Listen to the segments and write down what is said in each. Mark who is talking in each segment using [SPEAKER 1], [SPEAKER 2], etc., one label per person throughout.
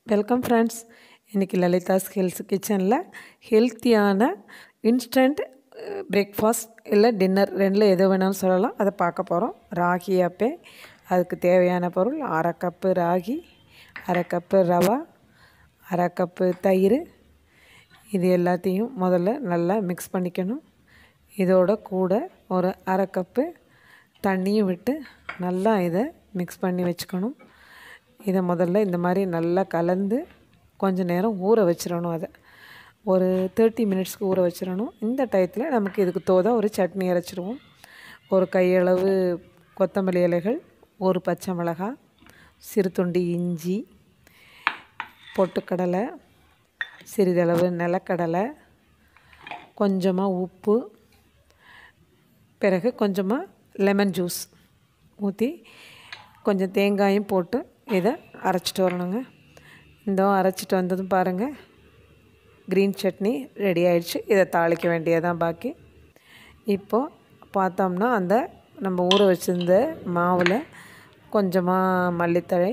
[SPEAKER 1] welcome friends இன்றைக்கி Lalitha's health கிச்சனில் ஹெல்த்தியான இன்ஸ்டன்ட் பிரேக்ஃபாஸ்ட் இல்லை டின்னர் ரெண்டில் எது வேணாலும் சொல்லலாம் அதை பார்க்க போகிறோம் ராகி அப்பே அதுக்கு தேவையான பொருள் அரை கப்பு ராகி அரை கப்பு ரவா அரை கப்பு தயிர் இது எல்லாத்தையும் முதல்ல நல்லா மிக்ஸ் பண்ணிக்கணும் இதோட கூட ஒரு அரை கப்பு தண்ணியும் விட்டு நல்லா இதை மிக்ஸ் பண்ணி வச்சுக்கணும் இதை முதல்ல இந்த மாதிரி நல்லா கலந்து கொஞ்ச நேரம் ஊற வச்சிடணும் அதை ஒரு தேர்ட்டி மினிட்ஸ்க்கு ஊற வச்சிடணும் இந்த டயத்தில் நமக்கு இதுக்கு தோதா ஒரு சட்னி அரைச்சிடுவோம் ஒரு கையளவு கொத்தமல்லி இலைகள் ஒரு பச்சை மிளகாய் சிறு துண்டு இஞ்சி பொட்டுக்கடலை சிறிதளவு நிலக்கடலை கொஞ்சமாக உப்பு பிறகு கொஞ்சமாக லெமன் ஜூஸ் ஊற்றி கொஞ்சம் தேங்காயும் போட்டு இதை அரைச்சிட்டு வரணுங்க இந்த அரைச்சிட்டு வந்ததும் பாருங்கள் க்ரீன் சட்னி ரெடி ஆயிடுச்சு இதை தாளிக்க வேண்டியதான் பாக்கி இப்போது பார்த்தோம்னா அந்த நம்ம ஊற வச்சுருந்த மாவில் கொஞ்சமாக மல்லித்தழை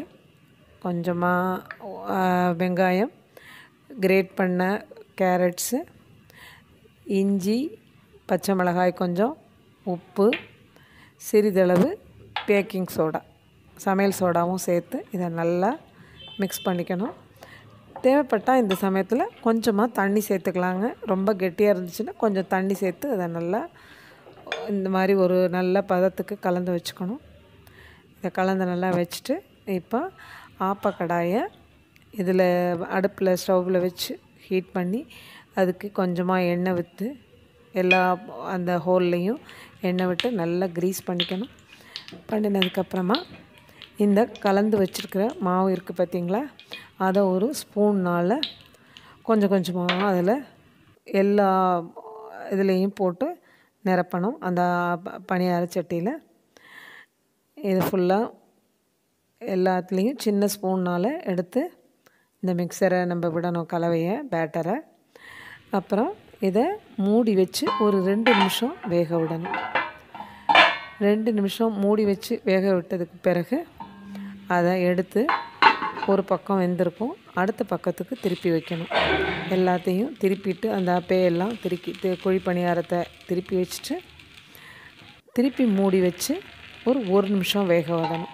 [SPEAKER 1] கொஞ்சமாக வெங்காயம் கிரேட் பண்ண கேரட்ஸு இஞ்சி பச்சை மிளகாய் கொஞ்சம் உப்பு சிறிதளவு பேக்கிங் சோடா சமையல் சோடாவும் சேர்த்து இதை நல்லா மிக்ஸ் பண்ணிக்கணும் தேவைப்பட்டால் இந்த சமயத்தில் கொஞ்சமாக தண்ணி சேர்த்துக்கலாங்க ரொம்ப கெட்டியாக இருந்துச்சுன்னா கொஞ்சம் தண்ணி சேர்த்து அதை நல்லா இந்த மாதிரி ஒரு நல்ல பதத்துக்கு கலந்து வச்சுக்கணும் இதை கலந்து நல்லா வச்சுட்டு இப்போ ஆப்ப கடாயை இதில் அடுப்பில் ஸ்டவ்வில் வச்சு ஹீட் பண்ணி அதுக்கு கொஞ்சமாக எண்ணெய் விற்று எல்லா அந்த ஹோல்லையும் எண்ணெய் விட்டு நல்லா க்ரீஸ் பண்ணிக்கணும் பண்ணினதுக்கப்புறமா இந்த கலந்து வச்சுருக்கிற மாவு இருக்குது பார்த்திங்களா அதை ஒரு ஸ்பூன்னால் கொஞ்சம் கொஞ்சமாக அதில் எல்லா இதுலேயும் போட்டு நிரப்பணும் அந்த பனியார சட்டியில் இது ஃபுல்லாக எல்லாத்துலேயும் சின்ன ஸ்பூன்னால் எடுத்து இந்த மிக்சரை நம்ம விடணும் கலவையை பேட்டரை அப்புறம் இதை மூடி வச்சு ஒரு ரெண்டு நிமிஷம் வேக விடணும் ரெண்டு நிமிஷம் மூடி வச்சு வேக விட்டதுக்கு பிறகு அதை எடுத்து ஒரு பக்கம் வெந்திருக்கும் அடுத்த பக்கத்துக்கு திருப்பி வைக்கணும் எல்லாத்தையும் திருப்பிட்டு அந்த அப்பையெல்லாம் திருப்பி குழி பணியாரத்தை திருப்பி வச்சுட்டு திருப்பி மூடி வச்சு ஒரு ஒரு நிமிஷம் வேக விடணும்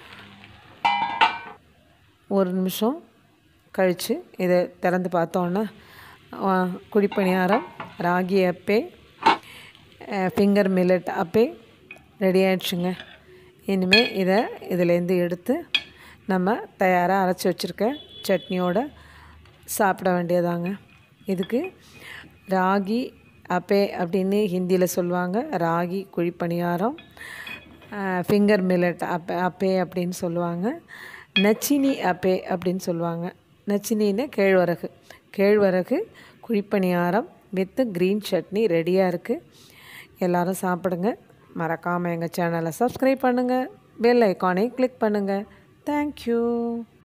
[SPEAKER 1] ஒரு நிமிஷம் கழித்து இதை திறந்து பார்த்தோன்னா குழிப்பணியாரம் ராகி அப்பே ஃபிங்கர் மில்லட் அப்பே ரெடி ஆயிடுச்சுங்க இனிமேல் இதை இதிலேருந்து எடுத்து நம்ம தயாராக அரைச்சி வச்சுருக்க சட்னியோடு சாப்பிட வேண்டியதாங்க இதுக்கு ராகி அப்பே அப்படின்னு ஹிந்தியில் சொல்லுவாங்க ராகி குழிப்பணியாரம் ஃபிங்கர் மில்லட் அப்பே அப்பே அப்படின்னு சொல்லுவாங்க நச்சினி அப்பே அப்படின்னு சொல்லுவாங்க நச்சினின்னு கேழ்வரகு கேழ்வரகு குழிப்பணியாரம் வித்து க்ரீன் சட்னி ரெடியாக இருக்குது எல்லோரும் சாப்பிடுங்க மறக்காமல் எங்கள் சேனலை சப்ஸ்கிரைப் பண்ணுங்கள் பெல் ஐக்கானை கிளிக் பண்ணுங்கள் தேங்க்யூ